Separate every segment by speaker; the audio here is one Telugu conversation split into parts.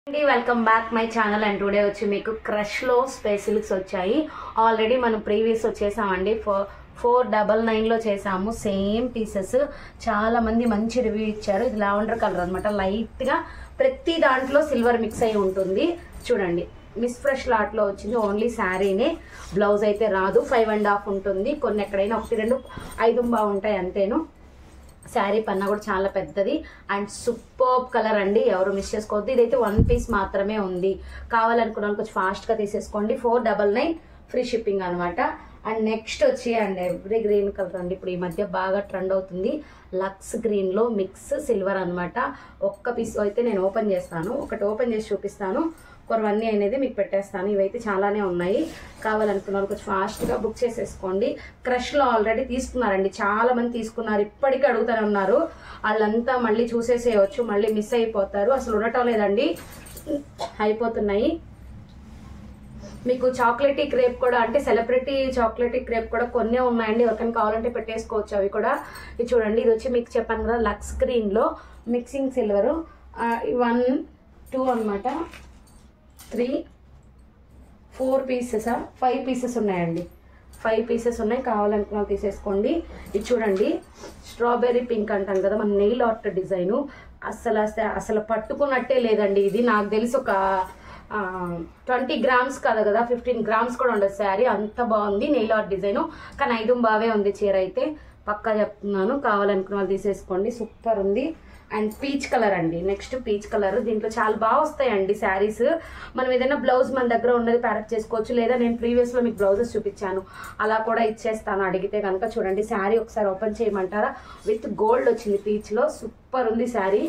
Speaker 1: అండి welcome back my channel and today వచ్చి మీకు క్రష్లో స్పెసిలిక్స్ వచ్చాయి ఆల్రెడీ మనం ప్రీవియస్ వచ్చేసామండి ఫోర్ ఫోర్ డబల్ నైన్లో చేసాము సేమ్ పీసెస్ చాలా మంది మంచి రివ్యూ ఇచ్చారు ఇది లావెండర్ కలర్ అనమాట లైట్గా ప్రతి దాంట్లో సిల్వర్ మిక్స్ అయి ఉంటుంది చూడండి మిస్ ఫ్రెష్ లాట్లో వచ్చింది ఓన్లీ శారీనే బ్లౌజ్ అయితే రాదు ఫైవ్ అండ్ హాఫ్ ఉంటుంది కొన్ని ఎక్కడైనా ఒకటి రెండు ఐదు బాగుంటాయి అంతేను శారీ పన్నా కూడా చాలా పెద్దది అండ్ సూపర్ కలర్ అండి ఎవరు మిస్ చేసుకోవద్దు ఇదైతే వన్ పీస్ మాత్రమే ఉంది కావాలనుకున్న వాళ్ళు కొంచెం ఫాస్ట్గా తీసేసుకోండి four double nine free shipping అనమాట అండ్ నెక్స్ట్ వచ్చి అండ్ ఎవ్రీ గ్రీన్ కలర్ అండి ఇప్పుడు ఈ మధ్య బాగా ట్రెండ్ అవుతుంది లక్స్ గ్రీన్లో మిక్స్ సిల్వర్ అన్నమాట ఒక్క పీస్ అయితే నేను ఓపెన్ చేస్తాను ఒకటి ఓపెన్ చేసి చూపిస్తాను కొరవన్నీ అనేది మీకు పెట్టేస్తాను ఇవైతే చాలానే ఉన్నాయి కావాలనుకున్న వాళ్ళు కొంచెం ఫాస్ట్గా బుక్ చేసేసుకోండి క్రష్లో ఆల్రెడీ తీసుకున్నారండి చాలా మంది తీసుకున్నారు ఇప్పటికీ అడుగుతూనే ఉన్నారు వాళ్ళంతా మళ్ళీ చూసేసేయచ్చు మళ్ళీ మిస్ అయిపోతారు అసలు ఉండటం లేదండి అయిపోతున్నాయి మీకు చాక్లెటీ క్రేప్ కూడా అంటే సెలబ్రిటీ చాక్లెటీ క్రేప్ కూడా కొన్నే ఉన్నాయండి ఎవరికైనా కావాలంటే పెట్టేసుకోవచ్చు అవి కూడా ఇది చూడండి ఇది వచ్చి మీకు చెప్పాను కదా లక్స్ గ్రీన్లో మిక్సింగ్ సిల్వర్ వన్ టూ అనమాట త్రీ ఫోర్ పీసెసా ఫైవ్ పీసెస్ ఉన్నాయండి ఫైవ్ పీసెస్ ఉన్నాయి కావాలనుకున్న వాళ్ళు తీసేసుకోండి ఇది చూడండి స్ట్రాబెర్రీ పింక్ అంటాం కదా మన నెయిల్ ఆర్ట్ డిజైను అసలు అసలు అసలు పట్టుకున్నట్టే లేదండి ఇది నాకు తెలిసి ఒక ట్వంటీ గ్రామ్స్ కదా కదా ఫిఫ్టీన్ గ్రామ్స్ కూడా ఉండదు శారీ అంత బాగుంది నెయిల్ ఆర్ట్ డిజైన్ కానీ ఐదు బావే ఉంది చీర అయితే పక్కా చెప్తున్నాను కావాలనుకున్న వాళ్ళు తీసేసుకోండి సూపర్ ఉంది అండ్ పీచ్ కలర్ అండి నెక్స్ట్ పీచ్ కలర్ దీంట్లో చాలా బాగా వస్తాయండి శారీస్ మనం ఏదైనా బ్లౌజ్ మన దగ్గర ఉన్నది ప్యారప్ చేసుకోవచ్చు లేదా నేను ప్రీవియస్లో మీకు బ్లౌజెస్ చూపించాను అలా కూడా ఇచ్చేస్తాను అడిగితే కనుక చూడండి శారీ ఒకసారి ఓపెన్ చేయమంటారా విత్ గోల్డ్ వచ్చింది పీచ్లో సూపర్ ఉంది శారీ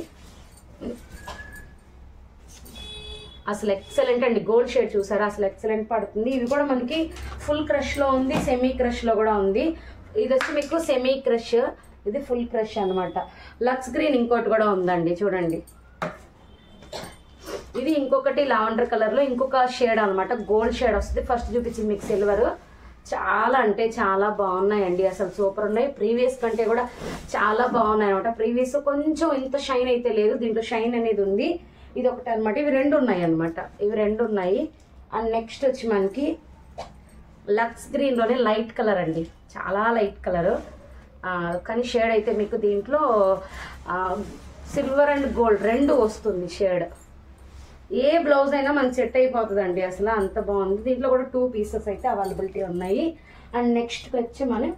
Speaker 1: అసలు ఎక్సలెంట్ అండి గోల్డ్ షేడ్ చూసారా అసలు ఎక్సలెంట్ పడుతుంది ఇది కూడా మనకి ఫుల్ క్రష్లో ఉంది సెమీ క్రష్లో కూడా ఉంది ఇది వచ్చి మీకు సెమీ క్రష్ ఇది ఫుల్ క్రష్ అనమాట లక్స్ గ్రీన్ ఇంకోటి కూడా ఉందండి చూడండి ఇది ఇంకొకటి లావెండర్ కలర్లో ఇంకొక షేడ్ అనమాట గోల్డ్ షేడ్ వస్తుంది ఫస్ట్ చూపించింది మీకు సిల్వర్ చాలా అంటే చాలా బాగున్నాయండి అసలు సూపర్ ఉన్నాయి ప్రీవియస్ కంటే కూడా చాలా బాగున్నాయి అనమాట ప్రీవియస్ కొంచెం ఇంత షైన్ అయితే లేదు దీంట్లో షైన్ అనేది ఉంది ఇది ఒకటి అనమాట ఇవి రెండు ఉన్నాయి అనమాట ఇవి రెండు ఉన్నాయి అండ్ నెక్స్ట్ వచ్చి మనకి లక్స్ గ్రీన్లోనే లైట్ కలర్ అండి చాలా లైట్ కలర్ కానీ షేడ్ అయితే మీకు దీంట్లో సిల్వర్ అండ్ గోల్డ్ రెండు వస్తుంది షేడ్ ఏ బ్లౌజ్ అయినా మనకి సెట్ అయిపోతుందండి అసలు అంత బాగుంది దీంట్లో కూడా టూ పీసెస్ అయితే అవైలబిలిటీ ఉన్నాయి అండ్ నెక్స్ట్ వచ్చి మనం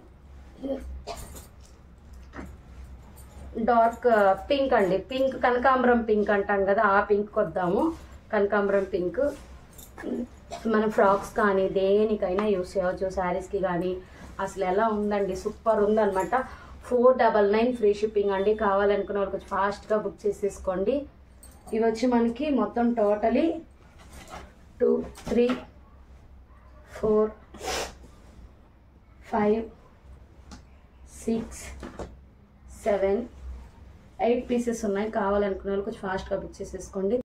Speaker 1: డార్క్ పింక్ అండి పింక్ కనకాంబరం పింక్ అంటాం కదా ఆ పింక్ వద్దాము కనకాంబరం పింక్ మన ఫ్రాక్స్ కానీ దేనికైనా యూస్ చేయవచ్చు శారీస్కి కానీ అసలు ఎలా ఉందండి సూపర్ ఉందన్నమాట four double nine free shipping అండి కావాలనుకున్న వాళ్ళు కొంచెం ఫాస్ట్గా బుక్ చేసేసుకోండి ఇవి వచ్చి మనకి మొత్తం totally two three four five six seven eight pieces ఉన్నాయి కావాలనుకున్న వాళ్ళు కొంచెం ఫాస్ట్గా బుక్ చేసేసుకోండి